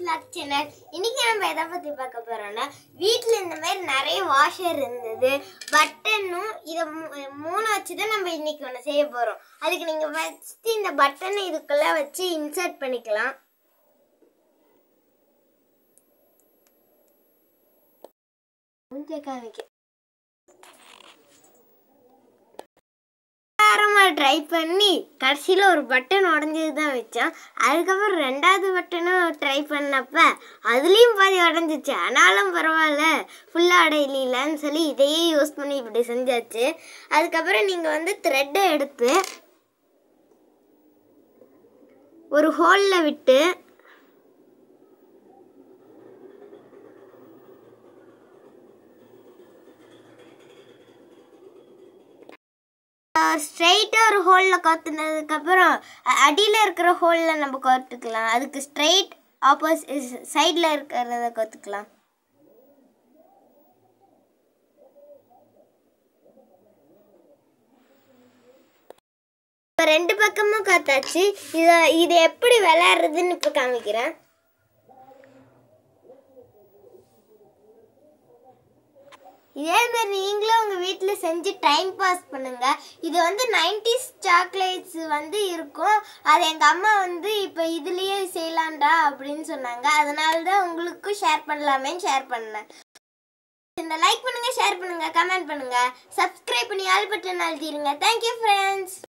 vlog channel இன்னைக்கு நம்ம எதை பத்தி பார்க்க போறோம்னா வீட்டில் இந்த மாதிரி நிறைய வாஷர் இருந்தது பட்டனும் இதை மூ- மூணு வச்சு தான் நம்ம இன்னைக்கு ஒன்று செய்ய போறோம் அதுக்கு நீங்க ஃபர்ஸ்ட் இந்த பட்டன் இதுக்குள்ள வச்சு இன்சர்ட் பண்ணிக்கலாம் மூஞ்ச காமிக்க ட்ரை பண்ணி கடைசியில் ஒரு பட்டன் உடஞ்சது தான் வச்சோம் அதுக்கப்புறம் ரெண்டாவது பட்டனும் ட்ரை பண்ணப்ப அதுலேயும் பாதி உடஞ்சிச்சு ஆனாலும் பரவாயில்ல ஃபுல்லாக அடையிலன்னு சொல்லி இதையே யூஸ் பண்ணி இப்படி செஞ்சாச்சு அதுக்கப்புறம் நீங்கள் வந்து த்ரெட்டை எடுத்து ஒரு ஹோலில் விட்டு ஸ்ட்ரெயிட்டாக ஒரு ஹோலில் கோத்துனதுக்கப்புறம் அடியில் இருக்கிற ஹோலில் நம்ம கோத்துக்கலாம் அதுக்கு ஸ்ட்ரெயிட் ஆப்போசிட் சைடில் இருக்கிறத கோத்துக்கலாம் இப்போ ரெண்டு பக்கமும் காத்தாச்சு இதை இது எப்படி விளையாடுறதுன்னு இப்போ காமிக்கிறேன் இதே மாதிரி நீங்களும் உங்கள் வீட்டில் செஞ்சு டைம் பாஸ் பண்ணுங்க இது வந்து நைன்டிஸ் சாக்லேட்ஸ் வந்து இருக்கும் அது எங்கள் அம்மா வந்து இப்போ இதுலேயே செய்யலாம்டா அப்படின்னு சொன்னாங்க அதனால தான் உங்களுக்கும் ஷேர் பண்ணலாமேன்னு ஷேர் பண்ணேன் இந்த லைக் பண்ணுங்க ஷேர் பண்ணுங்க கமெண்ட் பண்ணுங்க சப்ஸ்கிரைப் பண்ணி ஆல் பட்டன் அழுத்திடுங்க தேங்க்யூ ஃப்ரெண்ட்ஸ்